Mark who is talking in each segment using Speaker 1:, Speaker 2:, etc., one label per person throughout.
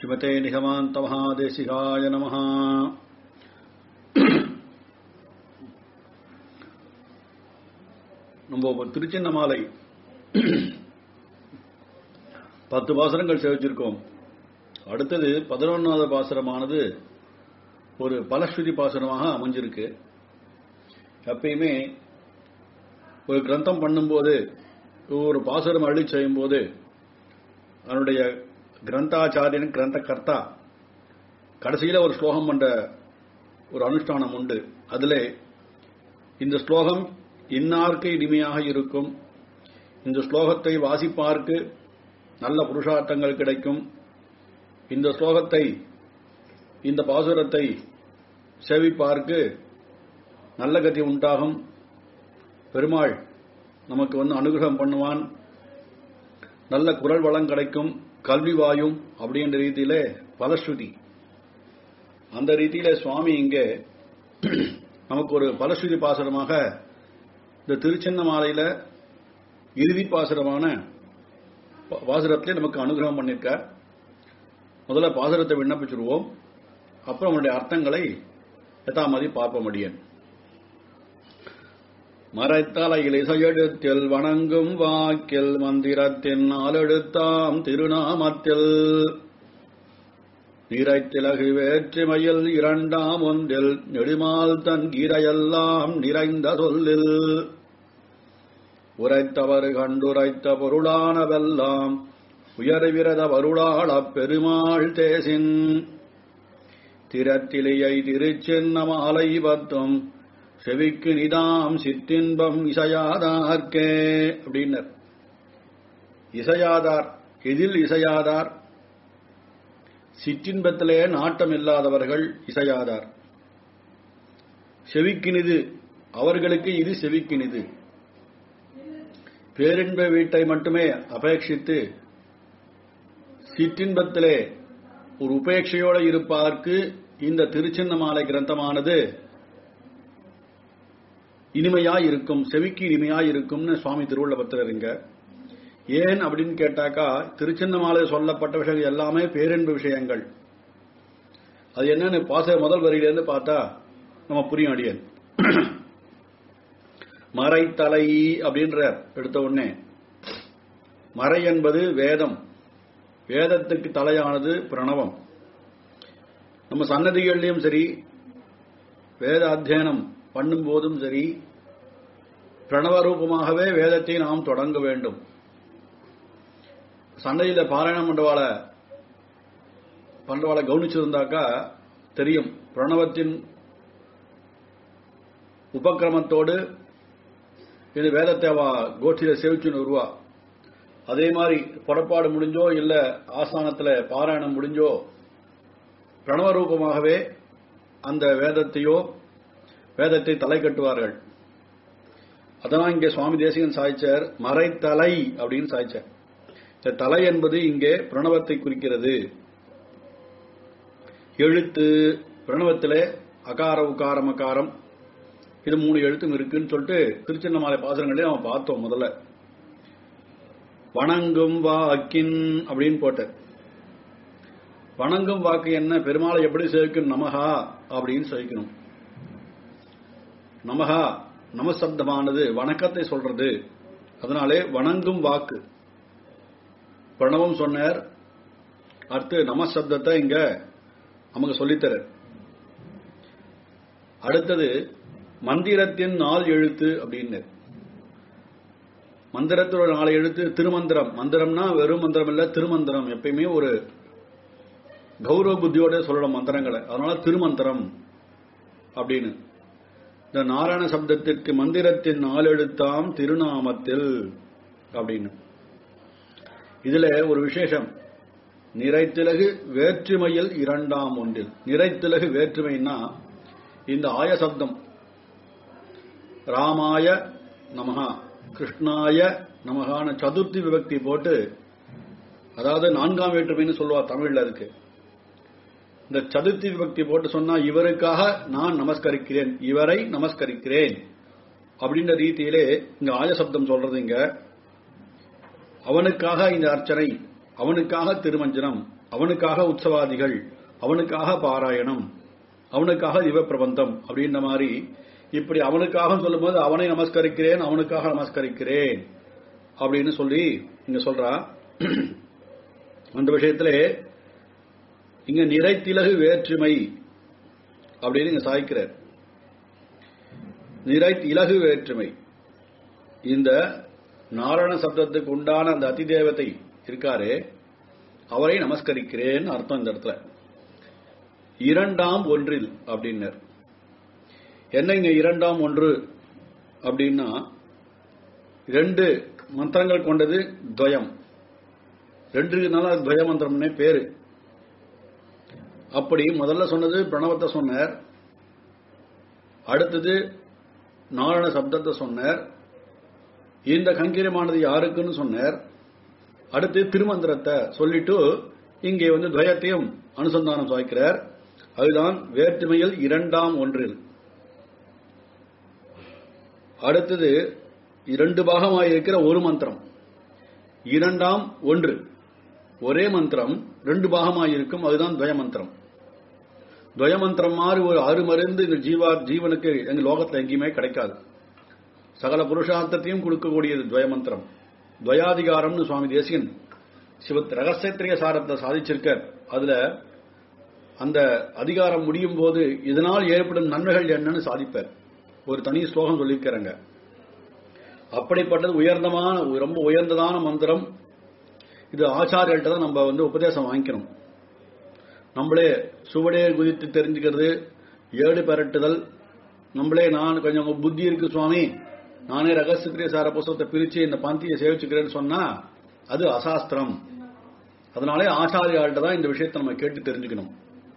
Speaker 1: ஸ்ரீமதே நிகமாந்த மகாதேசிகாய நம நம்ம திருச்சின்னமாலை பத்து பாசனங்கள் சேவிச்சிருக்கோம் அடுத்தது பதினொன்னாவது பாசனமானது ஒரு பலஸ்ருதி பாசனமாக அமைஞ்சிருக்கு எப்பயுமே ஒரு கிரந்தம் பண்ணும்போது ஒரு பாசுரம் அள்ளி செய்யும் போது அதனுடைய கிரந்தாச்சாரியன் கிரந்த கர்த்தா கடைசியில ஒரு ஸ்லோகம் பண்ற ஒரு அனுஷ்டானம் உண்டு அதுல இந்த ஸ்லோகம் இன்னார்க்கு இனிமையாக இருக்கும் இந்த ஸ்லோகத்தை வாசிப்பார்க்கு நல்ல புருஷார்த்தங்கள் கிடைக்கும் இந்த ஸ்லோகத்தை இந்த பாசுரத்தை சேவிப்பார்க்கு நல்ல கதி உண்டாகும் பெருமாள் நமக்கு வந்து அனுகிரகம் பண்ணுவான் நல்ல குரல் வளம் கிடைக்கும் கல்வி வாயும் அப்படின்ற ரீதியில பலஸ்ருதி அந்த ரீதியில சுவாமி இங்கே நமக்கு ஒரு பலஸ்ருதி பாசுரமாக இந்த திருச்சின்ன மாலையில இறுதி பாசுரமான பாசுரத்திலே நமக்கு அனுகிரகம் பண்ணிருக்க முதல்ல பாசுரத்தை விண்ணப்பிச்சிருவோம் அப்புறம் அவனுடைய அர்த்தங்களை எதாமதி பார்ப்ப முடியும் மறைத்தலையில் இசையெழுத்தில் வணங்கும் வாக்கில் மந்திரத்தின் நாலெழுத்தாம் திருநாமத்தில் நிறைத்திலகு வேற்றுமையில் இரண்டாம் ஒன்றில் நெடுமால் தன் கீரையெல்லாம் நிறைந்த சொல்லில் உரைத்தவர் கண்டுரைத்த பொருளானவெல்லாம் உயர்விரத வருளாளப் பெருமாள் தேசின் திறத்திலேயை திருச்சின்ன மாலை பத்தும் செவிக்கு நிதாம் சிற்றின்பம் இசையாதார்க்கே அப்படின்னர் இசையாதார் எதில் இசையாதார் சிற்றின்பத்திலே நாட்டம் இல்லாதவர்கள் இசையாதார் செவிக்கினிது அவர்களுக்கு இது செவிக்கினிது பேரின்ப வீட்டை மட்டுமே அபேட்சித்து சிற்றின்பத்திலே ஒரு உபேட்சையோடு இருப்பதற்கு இந்த திருச்சின்னமாலை கிரந்தமானது இனிமையா இருக்கும் செவிக்கு இனிமையா இருக்கும்னு சுவாமி திருவள்ளபத்திரர் இங்க ஏன் அப்படின்னு கேட்டாக்கா திருச்சின்னமாலை சொல்லப்பட்ட விஷயங்கள் எல்லாமே பேரன்பு விஷயங்கள் அது என்னன்னு பாச முதல் வரியிலேருந்து பார்த்தா நம்ம புரியும் அடியன் மறைத்தலை அப்படின்ற எடுத்த உடனே மறை என்பது வேதம் வேதத்துக்கு தலையானது பிரணவம் நம்ம சன்னதிகள்லயும் சரி வேத அத்தியனம் பண்ணும் போதும் சரி பிரணவ ரூபமாகவே வேதத்தை நாம் தொடங்க வேண்டும் சண்டையில பாராயணம் பண்றவாள பண்றவாளை கவனிச்சிருந்தாக்கா தெரியும் பிரணவத்தின் உபக்கிரமத்தோடு இது வேதத்தை அவ கோஷ்டியில சேவிச்சுன்னு வருவா அதே மாதிரி புறப்பாடு முடிஞ்சோ இல்ல ஆசானத்துல பாராயணம் முடிஞ்சோ பிரணவ ரூபமாகவே அந்த வேதத்தையோ வேதத்தை தலை கட்டுவார்கள் அதனால் இங்கே சுவாமி தேசிகன் சாய்ச்சார் மறைத்தலை அப்படின்னு சாய்ச்சார் இந்த தலை என்பது இங்கே பிரணவத்தை குறிக்கிறது எழுத்து பிரணவத்திலே அகார உகாரம் அகாரம் இது மூணு எழுத்தும் இருக்குன்னு சொல்லிட்டு திருச்சின்னமாலை பாசனங்களே அவன் பார்த்தோம் முதல்ல வணங்கும் வாக்கின் அப்படின்னு போட்ட வணங்கும் வாக்கு என்ன பெருமாளை எப்படி சேர்க்கணும் நமகா அப்படின்னு சேர்க்கணும் நமகா நமசப்தமானது வணக்கத்தை சொல்றது அதனாலே வணங்கும் வாக்கு பிரணவம் சொன்னார் அடுத்து நமசப்தத்தை இங்க நமக்கு சொல்லித்தர அடுத்தது மந்திரத்தின் நாள் எழுத்து அப்படின்னு மந்திரத்தோட நாலு எழுத்து திருமந்திரம் மந்திரம்னா வெறும் மந்திரம் இல்ல திருமந்திரம் எப்பயுமே ஒரு கௌரவ புத்தியோட சொல்லணும் மந்திரங்களை அதனால திருமந்திரம் அப்படின்னு இந்த நாராயண சப்தத்திற்கு மந்திரத்தின் நாலெழுத்தாம் திருநாமத்தில் அப்படின்னு இதுல ஒரு விசேஷம் நிறைத்திலகு வேற்றுமையில் இரண்டாம் ஒன்றில் நிறைத்திலகு வேற்றுமைன்னா இந்த ஆய சப்தம் ராமாய நமகா கிருஷ்ணாய நமகான சதுர்த்தி விபக்தி போட்டு அதாவது நான்காம் வேற்றுமைன்னு சொல்லுவா தமிழ்ல இருக்கு இந்த சதுர்த்தி விபக்தி போட்டு சொன்னா இவருக்காக நான் நமஸ்கரிக்கிறேன் இவரை நமஸ்கரிக்கிறேன் அப்படின்ற ரீதியிலே இங்க ஆய சப்தம் சொல்றது இங்க அவனுக்காக இந்த அர்ச்சனை அவனுக்காக திருமஞ்சனம் அவனுக்காக உற்சவாதிகள் அவனுக்காக பாராயணம் அவனுக்காக திவ பிரபந்தம் அப்படின்ற மாதிரி இப்படி அவனுக்காக சொல்லும்போது அவனை நமஸ்கரிக்கிறேன் அவனுக்காக நமஸ்கரிக்கிறேன் அப்படின்னு சொல்லி இங்க சொல்றா அந்த விஷயத்துல இங்க நிறைத்திலகு வேற்றுமை அப்படின்னு இங்க சாய்க்கிறார் நிறை இலகு வேற்றுமை இந்த நாராயண சப்தத்துக்கு உண்டான அந்த அதிதேவத்தை இருக்காரே அவரை நமஸ்கரிக்கிறேன் அர்த்தம் இந்த இடத்துல இரண்டாம் ஒன்றில் அப்படின்னர் என்ன இங்க இரண்டாம் ஒன்று அப்படின்னா ரெண்டு மந்திரங்கள் கொண்டது துவயம் ரெண்டு இருக்கனால அது துவய மந்திரம்னே பேரு அப்படி முதல்ல சொன்னது பிரணவத்தை சொன்னார் அடுத்தது நாராயண சப்தத்தை சொன்னார் இந்த கங்கீரமானது யாருக்குன்னு சொன்னார் அடுத்து திருமந்திரத்தை சொல்லிட்டு இங்கே வந்து துவயத்தையும் அனுசந்தானம் சாய்க்கிறார் அதுதான் வேற்றுமையில் இரண்டாம் ஒன்றில் அடுத்தது இரண்டு பாகமாக இருக்கிற ஒரு மந்திரம் இரண்டாம் ஒன்று ஒரே மந்திரம் ரெண்டு பாகமாக இருக்கும் அதுதான் துவய மந்திரம் துவய மந்திரம் மாதிரி ஒரு அருமருந்து இந்த ஜீவா ஜீவனுக்கு எங்க லோகத்துல எங்கேயுமே கிடைக்காது சகல புருஷார்த்தத்தையும் கொடுக்கக்கூடியது துவய மந்திரம் துவயாதிகாரம்னு சுவாமி தேசிகன் சிவ ரகசியத்திரிய சாரத்தை சாதிச்சிருக்க அதுல அந்த அதிகாரம் முடியும் போது இதனால் ஏற்படும் நன்மைகள் என்னன்னு சாதிப்பார் ஒரு தனி ஸ்லோகம் சொல்லியிருக்கிறாங்க அப்படிப்பட்டது உயர்ந்தமான ரொம்ப உயர்ந்ததான மந்திரம் இது ஆச்சாரியர்கள்ட்ட தான் நம்ம வந்து உபதேசம் வாங்கிக்கணும் நம்மளே சுவடே குதித்து தெரிஞ்சுக்கிறது ஏடு பெரட்டுதல் நம்மளே நான் கொஞ்சம் புத்தி இருக்கு சுவாமி நானே ரகசியத்திரிய சார புஸ்தகத்தை பிரிச்சு இந்த பந்தியை சேவிச்சுக்கிறேன்னு சொன்னா அது அசாஸ்திரம் அதனாலே ஆச்சாரியாள்கிட்ட தான் இந்த விஷயத்தை நம்ம கேட்டு தெரிஞ்சுக்கணும்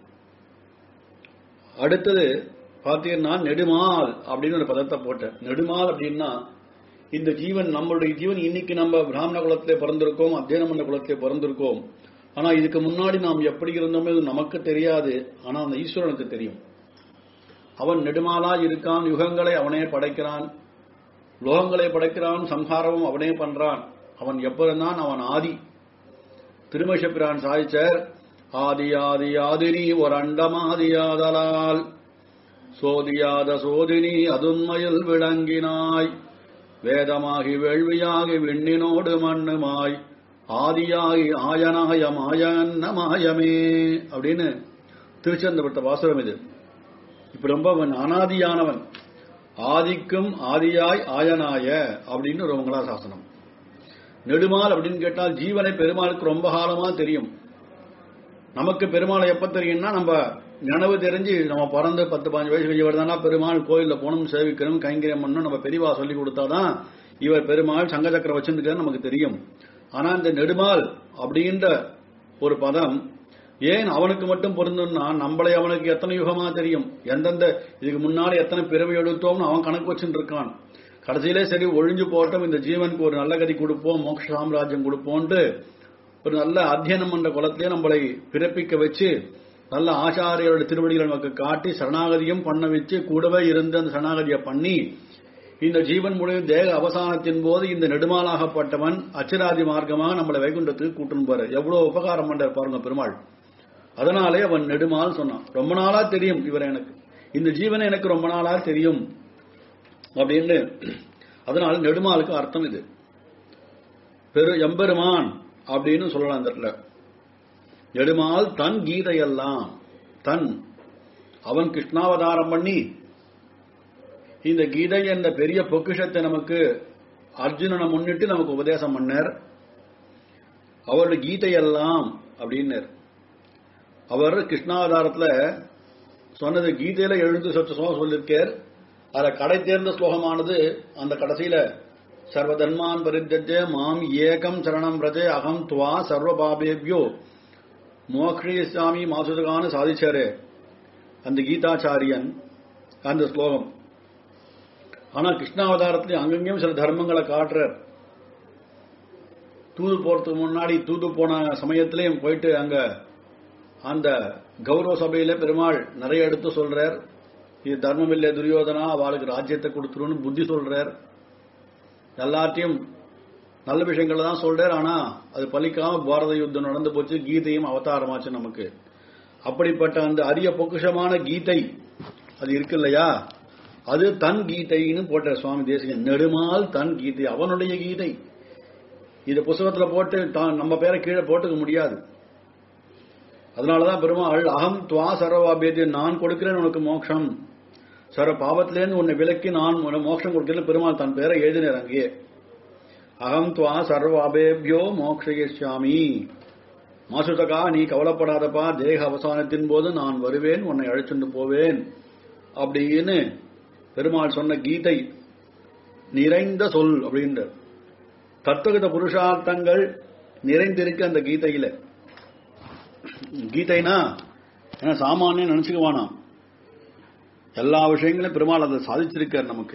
Speaker 1: அடுத்தது பார்த்தீங்கன்னா நெடுமால் அப்படின்னு ஒரு பதத்தை போட்டேன் நெடுமால் அப்படின்னா இந்த ஜீவன் நம்மளுடைய ஜீவன் இன்னைக்கு நம்ம பிராமண குலத்திலே பிறந்திருக்கோம் அத்தியனம் பண்ண குலத்திலே பிறந்திருக்கோம் ஆனா இதுக்கு முன்னாடி நாம் எப்படி இருந்தோமோ இது நமக்கு தெரியாது ஆனா அந்த ஈஸ்வரனுக்கு தெரியும் அவன் நெடுமாலா இருக்கான் யுகங்களை அவனே படைக்கிறான் லோகங்களை படைக்கிறான் சம்ஹாரமும் அவனே பண்றான் அவன் எப்பதான் அவன் ஆதி திருமஷபிரான் சாய்ச்சர் ஆதி ஆதி ஆதினி ஒரு அண்டமாதியாதலால் சோதியாத சோதினி அதுண்மையில் விளங்கினாய் வேதமாகி வேள்வியாகி விண்ணினோடு மண்ணுமாய் ஆதியாகி ஆயனாய மாயன்ன மாயமே அப்படின்னு திருச்செந்தப்பட்ட வாசகம் இது இப்ப ரொம்ப அவன் அனாதியானவன் ஆதிக்கும் ஆதியாய் ஆயனாய அப்படின்னு ஒரு மங்களாசாசனம் நெடுமால் அப்படின்னு கேட்டால் ஜீவனை பெருமாளுக்கு ரொம்ப காலமா தெரியும் நமக்கு பெருமாளை எப்ப தெரியும்னா நம்ம நினைவு தெரிஞ்சு நம்ம பிறந்து பத்து பாஞ்சு வயசு இவர் தானா பெருமாள் கோயில்ல போகணும் சேவிக்கணும் கைங்கரியம் பண்ணணும் நம்ம பெரியவா சொல்லி கொடுத்தாதான் இவர் பெருமாள் சங்க சக்கரம் வச்சிருக்கிறது நமக்கு தெரியும் ஆனா இந்த நெடுமால் அப்படின்ற ஒரு பதம் ஏன் அவனுக்கு மட்டும் பொருந்தும்னா நம்மளை அவனுக்கு எத்தனை யுகமா தெரியும் எந்தெந்த இதுக்கு முன்னாடி எத்தனை பிறவி எடுத்தோம்னு அவன் கணக்கு வச்சுட்டு இருக்கான் கடைசியிலே சரி ஒழிஞ்சு போட்டோம் இந்த ஜீவனுக்கு ஒரு நல்ல கதி கொடுப்போம் மோட்ச சாம்ராஜ்யம் கொடுப்போம்ட்டு ஒரு நல்ல அத்தியனம் என்ற குலத்திலே நம்மளை பிறப்பிக்க வச்சு நல்ல ஆச்சாரியோட திருவடிகளை நமக்கு காட்டி சரணாகதியும் பண்ண வச்சு கூடவே இருந்து அந்த சரணாகதியை பண்ணி இந்த ஜீவன் முடிவு தேக அவசானத்தின் போது இந்த நெடுமாலாகப்பட்டவன் அச்சராதி மார்க்கமாக நம்மளை வைகுண்டத்துக்கு கூட்டுன்னு போற எவ்வளவு உபகாரம் பண்றார் பாருங்க பெருமாள் அதனாலே அவன் நெடுமால் சொன்னான் ரொம்ப நாளா தெரியும் இவர் எனக்கு இந்த ஜீவனை எனக்கு ரொம்ப நாளா தெரியும் அப்படின்னு அதனால நெடுமாலுக்கு அர்த்தம் இது பெரு எம்பெருமான் அப்படின்னு சொல்லலாம் அந்த இடத்துல நெடுமால் தன் கீதையெல்லாம் தன் அவன் கிருஷ்ணாவதாரம் பண்ணி இந்த கீதை என்ற பெரிய பொக்கிஷத்தை நமக்கு அர்ஜுனனை முன்னிட்டு நமக்கு உபதேசம் பண்ணார் அவருடைய கீதையெல்லாம் அப்படின்னர் அவர் கிருஷ்ணாவதாரத்துல சொன்னது கீதையில எழுந்து சொச்ச ஸ்லோகம் சொல்லியிருக்கார் அதுல கடை தேர்ந்த ஸ்லோகமானது அந்த கடைசியில சர்வதன்மான் பரித்தஜே மாம் ஏகம் சரணம் பிரஜே அகம் துவா சர்வ பாபேபியோ மோக்ஷிசாமி மாசுதகான்னு சாதிச்சாரு அந்த கீதாச்சாரியன் அந்த ஸ்லோகம் ஆனா கிருஷ்ணாவதாரத்திலையும் அங்கங்கேயும் சில தர்மங்களை காட்டுறார் தூது போறதுக்கு முன்னாடி தூது போன சமயத்திலையும் போயிட்டு அங்க அந்த கௌரவ சபையில பெருமாள் நிறைய எடுத்து சொல்றார் இது தர்மம் இல்லை துரியோதனா அவளுக்கு ராஜ்யத்தை கொடுத்துருன்னு புத்தி சொல்றார் எல்லாத்தையும் நல்ல விஷயங்களை தான் சொல்றார் ஆனா அது பலிக்காம பாரத யுத்தம் நடந்து போச்சு கீதையும் அவதாரமாச்சு நமக்கு அப்படிப்பட்ட அந்த அரிய பொக்குஷமான கீதை அது இருக்கு இல்லையா அது தன் கீதைன்னு போட்ட சுவாமி தேசிகன் நெடுமால் தன் கீதை அவனுடைய கீதை இது புஸ்தகத்துல போட்டு தான் நம்ம பேரை கீழே போட்டுக்க முடியாது அதனாலதான் பெருமாள் அகம் துவா சர்வாபேதி நான் கொடுக்கிறேன் உனக்கு மோட்சம் சர பாவத்திலேருந்து உன்னை விலக்கி நான் உனக்கு மோட்சம் கொடுக்கிறேன் பெருமாள் தன் பேரை எழுதினார் அங்கேயே அகம் துவா சர்வாபேபியோ மோக்ஷயிஷ்யாமி மாசுதகா நீ கவலைப்படாதப்பா தேக அவசானத்தின் போது நான் வருவேன் உன்னை அழைச்சுட்டு போவேன் அப்படின்னு பெருமாள் சொன்ன கீதை நிறைந்த சொல் அப்படின்ற தத்துவகித புருஷார்த்தங்கள் நிறைந்திருக்கு அந்த கீதையில கீதைனா ஏன்னா சாமானியம் நினைச்சுக்குவானாம் எல்லா விஷயங்களும் பெருமாள் அதை சாதிச்சிருக்கார் நமக்கு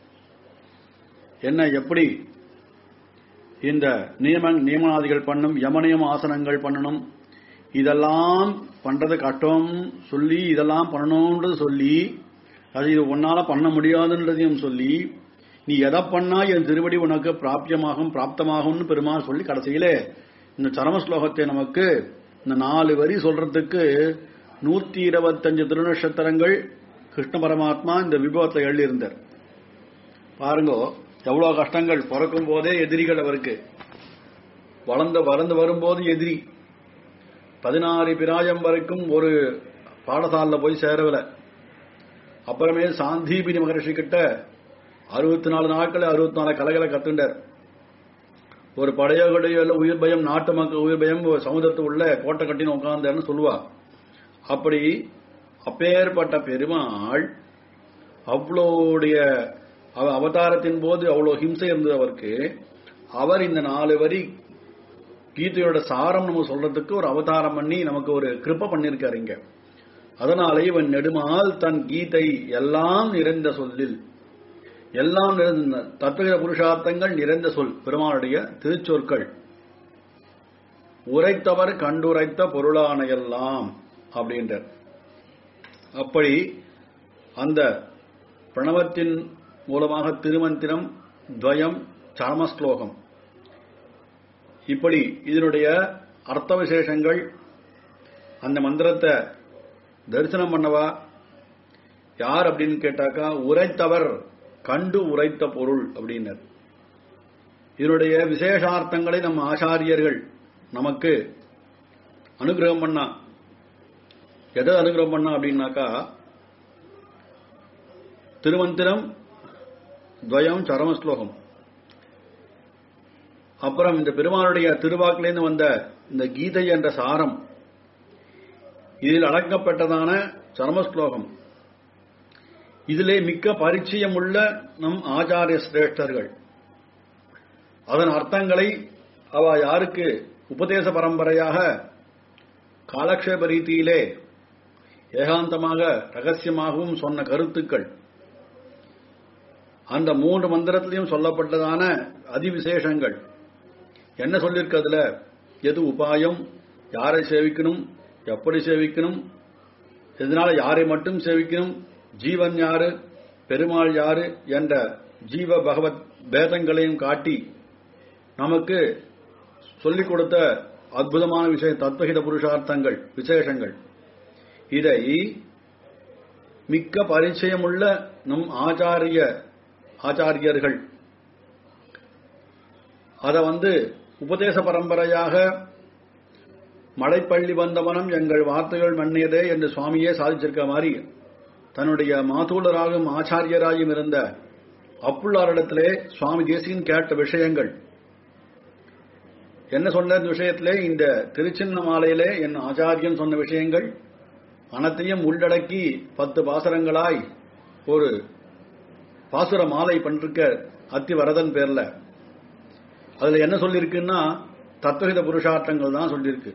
Speaker 1: என்ன எப்படி இந்த நியம நியமனாதிகள் பண்ணும் யமனியம ஆசனங்கள் பண்ணணும் இதெல்லாம் பண்றது கட்டம் சொல்லி இதெல்லாம் பண்ணணும்ன்றது சொல்லி அது இது உன்னால பண்ண முடியாதுன்றதையும் சொல்லி நீ எதை பண்ணா என் திருவடி உனக்கு பிராபியமாகும் பிராப்தமாகும்னு பெருமாள் சொல்லி கடைசியில இந்த சரம ஸ்லோகத்தை நமக்கு இந்த நாலு வரி சொல்றதுக்கு நூத்தி இருபத்தஞ்சு திருநட்சத்திரங்கள் கிருஷ்ண பரமாத்மா இந்த விபவத்தை எழுதியிருந்தார் பாருங்க எவ்வளவு கஷ்டங்கள் பிறக்கும் போதே எதிரிகள் அவருக்கு வளர்ந்து வளர்ந்து வரும்போது எதிரி பதினாறு பிராயம் வரைக்கும் ஒரு பாடசாலைல போய் சேரவில்லை அப்புறமே சாந்தீபினி மகரிஷி கிட்ட அறுபத்தி நாலு நாட்கள் அறுபத்தி நாலு கலைகளை கத்துண்டார் ஒரு படையோடைய உயிர் பயம் நாட்டு மக்கள் உயிர் பயம் சமுதிரத்து உள்ள கோட்டை கட்டின்னு உட்கார்ந்தார்னு சொல்லுவா அப்படி அப்பேற்பட்ட பெருமாள் அவ்வளோடைய அவ- அவதாரத்தின் போது அவ்வளோ ஹிம்சை இருந்தது அவருக்கு அவர் இந்த நாலு வரி கீதையோட சாரம் நம்ம சொல்றதுக்கு ஒரு அவதாரம் பண்ணி நமக்கு ஒரு கிருப்ப பண்ணிருக்காரு இங்க அதனாலே இவன் நெடுமால் தன் கீதை எல்லாம் நிறைந்த சொல்லில் எல்லாம் நிறைந்த தத்துவ புருஷார்த்தங்கள் நிறைந்த சொல் பெருமானுடைய திருச்சொற்கள் உரைத்தவர் கண்டுரைத்த பொருளான எல்லாம் அப்படின்றார் அப்படி அந்த பிரணவத்தின் மூலமாக திருமந்திரம் துவயம் சரமஸ்லோகம் இப்படி இதனுடைய அர்த்த விசேஷங்கள் அந்த மந்திரத்தை தரிசனம் பண்ணவா யார் அப்படின்னு கேட்டாக்கா உரைத்தவர் கண்டு உரைத்த பொருள் அப்படின்னர் இதனுடைய விசேஷார்த்தங்களை நம்ம ஆச்சாரியர்கள் நமக்கு அனுகிரகம் பண்ணா எதை அனுகிரகம் பண்ணா அப்படின்னாக்கா திருமந்திரம் துவயம் சரம ஸ்லோகம் அப்புறம் இந்த பெருமாளுடைய திருவாக்கிலேருந்து வந்த இந்த கீதை என்ற சாரம் இதில் அடக்கப்பட்டதான சரம ஸ்லோகம் இதிலே மிக்க பரிச்சயம் உள்ள நம் ஆச்சாரிய சிரேஷ்டர்கள் அதன் அர்த்தங்களை அவ யாருக்கு உபதேச பரம்பரையாக காலக்ஷேப ரீதியிலே ஏகாந்தமாக ரகசியமாகவும் சொன்ன கருத்துக்கள் அந்த மூன்று மந்திரத்திலையும் சொல்லப்பட்டதான அதிவிசேஷங்கள் என்ன சொல்லியிருக்கு அதுல எது உபாயம் யாரை சேவிக்கணும் எப்படி சேவிக்கணும் இதனால யாரை மட்டும் சேவிக்கணும் ஜீவன் யாரு பெருமாள் யாரு என்ற ஜீவ பகவத் பேதங்களையும் காட்டி நமக்கு சொல்லிக் கொடுத்த அற்புதமான விஷயம் தத்வகித புருஷார்த்தங்கள் விசேஷங்கள் இதை மிக்க பரிச்சயமுள்ள நம் ஆச்சாரிய ஆச்சாரியர்கள் அதை வந்து உபதேச பரம்பரையாக மலைப்பள்ளி வந்தவனம் எங்கள் வார்த்தைகள் மன்னியதே என்று சுவாமியே சாதிச்சிருக்க மாதிரி தன்னுடைய மாதூலராகவும் ஆச்சாரியராயும் இருந்த அப்புள்ளாரிடத்திலே சுவாமி தேசியன் கேட்ட விஷயங்கள் என்ன சொன்ன இந்த விஷயத்திலே இந்த திருச்சின்ன மாலையிலே என் ஆச்சாரியன் சொன்ன விஷயங்கள் அனைத்தையும் உள்ளடக்கி பத்து பாசரங்களாய் ஒரு பாசுர மாலை பண்ணிருக்க அத்திவரதன் பேர்ல அதுல என்ன சொல்லியிருக்குன்னா தத்துவகித புருஷார்த்தங்கள் தான் சொல்லியிருக்கு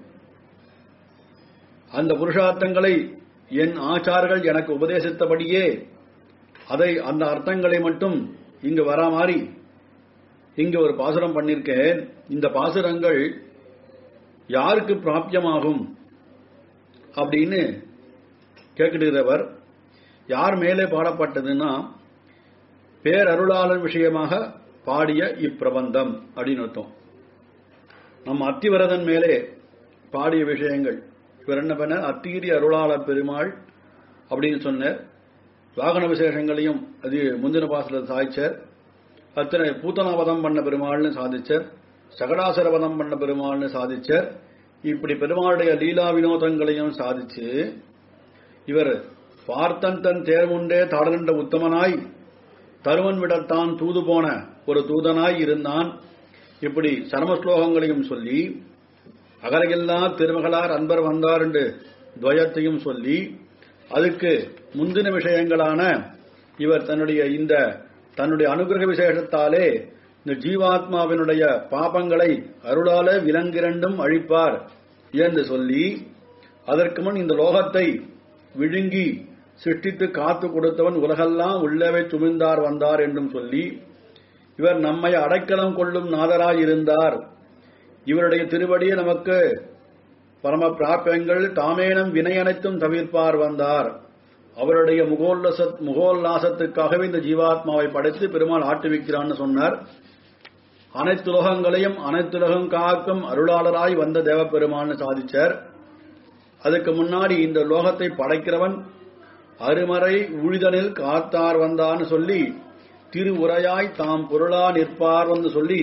Speaker 1: அந்த புருஷார்த்தங்களை என் ஆச்சார்கள் எனக்கு உபதேசித்தபடியே அதை அந்த அர்த்தங்களை மட்டும் இங்கு வரா மாதிரி இங்க ஒரு பாசுரம் பண்ணிருக்கேன் இந்த பாசுரங்கள் யாருக்கு பிராபியமாகும் அப்படின்னு கேட்கிறவர் யார் மேலே பாடப்பட்டதுன்னா பேரருளாளர் விஷயமாக பாடிய இப்பிரபந்தம் அப்படின்னு அர்த்தம் நம்ம அத்திவரதன் மேலே பாடிய விஷயங்கள் இவர் என்ன பண்ண அத்தீரி அருளாளர் பெருமாள் அப்படின்னு சொன்னார் வாகன விசேஷங்களையும் அது முந்தின பாசல சாதிச்சார் அத்தனை பூத்தனாவதம் பண்ண பெருமாள்னு சாதிச்சார் சகடாசுரவதம் பண்ண பெருமாள்னு சாதிச்சார் இப்படி பெருமாளுடைய லீலா வினோதங்களையும் சாதிச்சு இவர் பார்த்தன் தன் தேர்வுண்டே தாடகண்ட உத்தமனாய் தருவன் விடத்தான் தூது போன ஒரு தூதனாய் இருந்தான் இப்படி சரமஸ்லோகங்களையும் சொல்லி அகலகில்லா திருமகளார் அன்பர் வந்தார் என்று துவயத்தையும் சொல்லி அதுக்கு முந்தின விஷயங்களான இவர் தன்னுடைய இந்த தன்னுடைய அனுகிரக விசேஷத்தாலே இந்த ஜீவாத்மாவினுடைய பாபங்களை அருளால விலங்கிரண்டும் அழிப்பார் என்று சொல்லி அதற்கு முன் இந்த லோகத்தை விழுங்கி சிருஷ்டித்து காத்து கொடுத்தவன் உலகெல்லாம் உள்ளவே சுமிழ்ந்தார் வந்தார் என்றும் சொல்லி இவர் நம்மை அடைக்கலம் கொள்ளும் நாதராய் இருந்தார் இவருடைய திருவடியே நமக்கு பரம பிராபியங்கள் தாமேனம் வினை அனைத்தும் தவிர்ப்பார் வந்தார் அவருடைய முகோல்லச முகோல்லாசத்துக்காகவே இந்த ஜீவாத்மாவை படைத்து பெருமாள் ஆட்டுவிக்கிறான்னு சொன்னார் அனைத்து லோகங்களையும் அனைத்துலகம் காக்கும் அருளாளராய் வந்த தேவப்பெருமான்னு சாதிச்சார் அதுக்கு முன்னாடி இந்த லோகத்தை படைக்கிறவன் அருமறை உழிதனில் காத்தார் வந்தான்னு சொல்லி திரு உரையாய் தாம் பொருளா நிற்பார் வந்து சொல்லி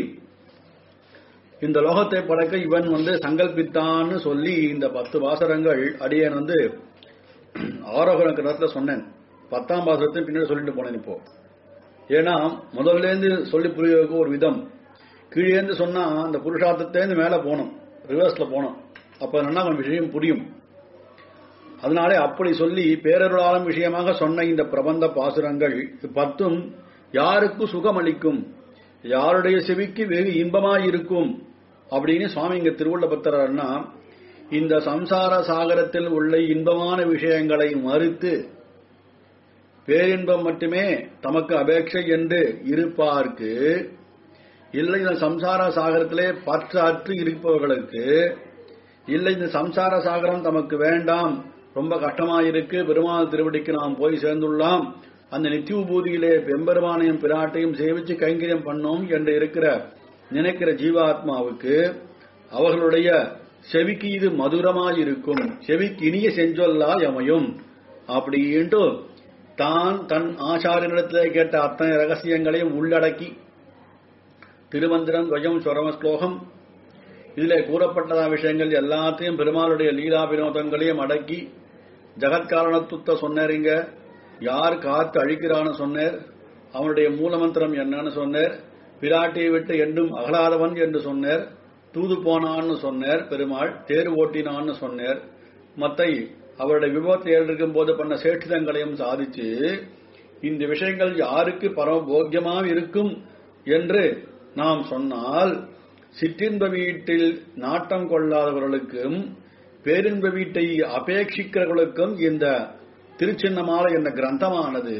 Speaker 1: இந்த லோகத்தை படைக்க இவன் வந்து சங்கல்பித்தான்னு சொல்லி இந்த பத்து வாசகங்கள் அடியேன் வந்து ஆரோகண கிரகத்துல சொன்னேன் பத்தாம் பாசத்தை பின்னாடி சொல்லிட்டு போனேன் இப்போ ஏன்னா முதல்ல இருந்து சொல்லி புரிய வைக்க ஒரு விதம் கீழே இருந்து சொன்னா அந்த புருஷார்த்தத்தேந்து மேல போகணும் ரிவர்ஸ்ல போனோம் அப்ப நல்லா நம்ம விஷயம் புரியும் அதனாலே அப்படி சொல்லி பேரருளாளம் விஷயமாக சொன்ன இந்த பிரபந்த பாசுரங்கள் பத்தும் யாருக்கு சுகமளிக்கும் யாருடைய செவிக்கு வெகு இன்பமாயிருக்கும் அப்படின்னு சுவாமி இங்க திருவுள்ள பத்திரன்னா இந்த சம்சார சாகரத்தில் உள்ள இன்பமான விஷயங்களை மறுத்து பேரின்பம் மட்டுமே தமக்கு அபேட்சை என்று இருப்பார்க்கு இல்லை இந்த சம்சார சாகரத்திலே பற்றாற்று இருப்பவர்களுக்கு இல்லை இந்த சம்சார சாகரம் தமக்கு வேண்டாம் ரொம்ப கஷ்டமாயிருக்கு பெருமாள் திருவடிக்கு நாம் போய் சேர்ந்துள்ளோம் அந்த நித்திய உபூதியிலே பெம்பெருமானையும் பிராட்டையும் சேவிச்சு கைங்கரியம் பண்ணோம் என்று இருக்கிற நினைக்கிற ஜீவாத்மாவுக்கு அவர்களுடைய செவிக்கு இது மதுரமாயிருக்கும் செவிக்கு இனிய செஞ்சொல்லா எமையும் அப்படின்ட்டு தான் தன் ஆச்சாரியனிடத்திலே கேட்ட அத்தனை ரகசியங்களையும் உள்ளடக்கி திருமந்திரம் துவயம் சுரம ஸ்லோகம் இதிலே கூறப்பட்டதா விஷயங்கள் எல்லாத்தையும் பெருமாளுடைய லீலா வினோதங்களையும் அடக்கி ஜகத்காரணத்துவத்தை சொன்னாருங்க யார் காத்து அழிக்கிறான்னு சொன்னார் அவனுடைய மூலமந்திரம் என்னன்னு சொன்னார் பிராட்டியை விட்டு என்றும் அகலாதவன் என்று சொன்னார் தூது போனான்னு சொன்னார் பெருமாள் தேர் ஓட்டினான்னு சொன்னார் மத்தை அவருடைய விபத்தை இருக்கும் போது பண்ண சேட்சிதங்களையும் சாதிச்சு இந்த விஷயங்கள் யாருக்கு பரம போக்கியமாக இருக்கும் என்று நாம் சொன்னால் சிற்றின்ப வீட்டில் நாட்டம் கொள்ளாதவர்களுக்கும் பேரின்ப வீட்டை அபேட்சிக்கிறவர்களுக்கும் இந்த திருச்சின்னமாலை என்ற கிரந்தமானது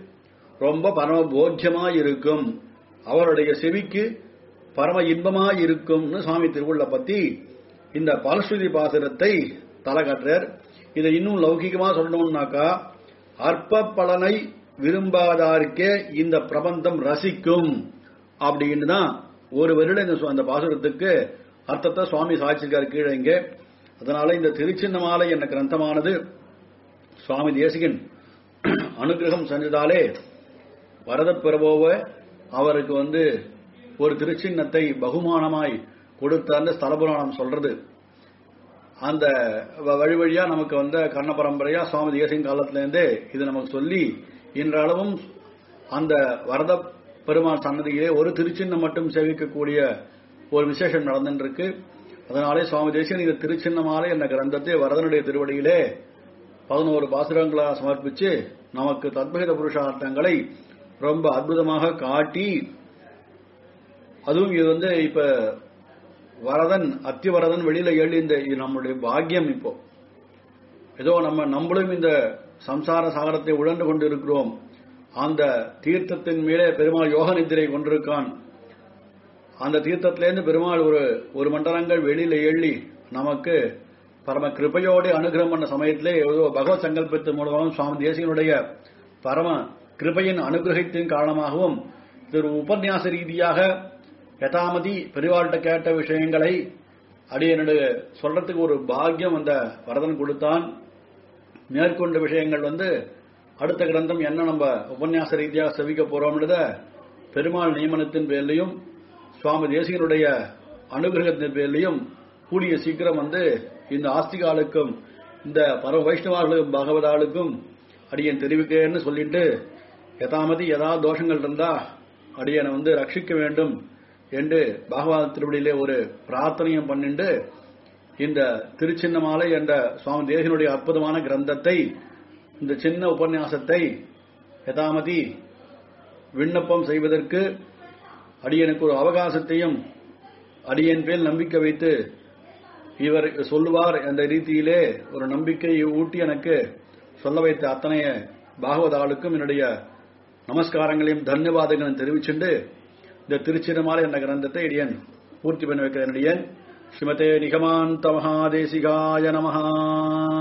Speaker 1: ரொம்ப பரம போக்கியமாய் இருக்கும் அவருடைய செவிக்கு பரம இன்பமாய் இருக்கும்னு சுவாமி திருவுள்ள பத்தி இந்த பலஸ்ருதி பாசுரத்தை தலகற்றார் இதை இன்னும் லௌகிகமா சொல்லணும்னாக்கா அற்ப பலனை விரும்பாதாருக்கே இந்த பிரபந்தம் ரசிக்கும் அப்படின்னு தான் ஒரு வருடம் இந்த சு- அந்த பாசுரத்துக்கு அர்த்தத்தை சுவாமி சாட்சிருக்காரு கீழே இங்கே அதனால இந்த திருச்சின்னமாலை என்ற கிரந்தமானது சுவாமி தேசிகன் அனுகிரகம் செஞ்சதாலே வரதப் பெறவோவ அவருக்கு வந்து ஒரு திருச்சின்னத்தை பகுமானமாய் கொடுத்தான்னு ஸ்தலபுராணம் சொல்றது அந்த வ- வழி வழியா நமக்கு வந்த கர்ண பரம்பரையா சுவாமி தேசிகன் காலத்துல இருந்தே இது நமக்கு சொல்லி இன்றளவும் அந்த வரத பெருமாள் சன்னதியிலே ஒரு திருச்சின்னம் மட்டும் சேவிக்கக்கூடிய ஒரு விசேஷம் நடந்துருக்கு அதனாலே சுவாமி தேசிகன் இந்த திருச்சின்னமாலை என்ற கிரந்தத்தை வரதனுடைய திருவடியிலே பதினோரு பாசுரங்களாக சமர்ப்பிச்சு நமக்கு தத்பகித புருஷார்த்தங்களை ரொம்ப அற்புதமாக காட்டி அதுவும் இது வந்து இப்ப வரதன் அத்திவரதன் வெளியில எழுதி இந்த இது நம்மளுடைய பாக்கியம் இப்போ ஏதோ நம்ம நம்மளும் இந்த சம்சார சாகரத்தை உழந்து கொண்டிருக்கிறோம் அந்த தீர்த்தத்தின் மேலே பெருமாள் யோக நித்திரை கொண்டிருக்கான் அந்த தீர்த்தத்திலேருந்து பெருமாள் ஒரு ஒரு மண்டலங்கள் வெளியில எள்ளி நமக்கு பரம கிருபையோடு அனுகிரகம் பண்ண சமயத்திலே ஏதோ பகவத் சங்கல்பத்தின் மூலமாகவும் சுவாமி தேசிகனுடைய பரம கிருபையின் அனுகிரகத்தின் காரணமாகவும் இது ஒரு உபன்யாச ரீதியாக யதாமதி பெரிவாள்கிட்ட கேட்ட விஷயங்களை அடியனுடைய சொல்றதுக்கு ஒரு பாக்கியம் அந்த வரதன் கொடுத்தான் மேற்கொண்ட விஷயங்கள் வந்து அடுத்த கிரந்தம் என்ன நம்ம உபன்யாச ரீதியாக செவிக்க போறோம்ன்றத பெருமாள் நியமனத்தின் பேர்லையும் சுவாமி தேசிகனுடைய அனுகிரகத்தின் பேர்லையும் கூடிய சீக்கிரம் வந்து இந்த ஆஸ்திகாலுக்கும் இந்த பரம வைஷ்ணவார்களுக்கும் பகவதாளுக்கும் அடியன் தெரிவிக்கிறேன்னு சொல்லிட்டு யதாமதி ஏதாவது தோஷங்கள் இருந்தா அடியனை வந்து ரட்சிக்க வேண்டும் என்று பாகவத திருவடியிலே ஒரு பிரார்த்தனையும் பண்ணிண்டு இந்த திருச்சின்னமாலை என்ற சுவாமி தேசனுடைய அற்புதமான கிரந்தத்தை இந்த சின்ன உபன்யாசத்தை யதாமதி விண்ணப்பம் செய்வதற்கு அடியனுக்கு ஒரு அவகாசத்தையும் அடியன் பேர் நம்பிக்கை வைத்து இவர் சொல்லுவார் என்ற ரீதியிலே ஒரு நம்பிக்கையை ஊட்டி எனக்கு சொல்ல வைத்த அத்தனைய பாகவதாளுக்கும் என்னுடைய நமஸ்காரங்களையும் தன்யவாதங்களையும் தெரிவிச்சுண்டு இந்த திருச்சினமாலை என்ற கிரந்தத்தை இடியன் பூர்த்தி பண்ணி வைக்கிறேன் இடியன் ஸ்ரீமதே நிகமாந்த மகாதேசிகாய நமஹா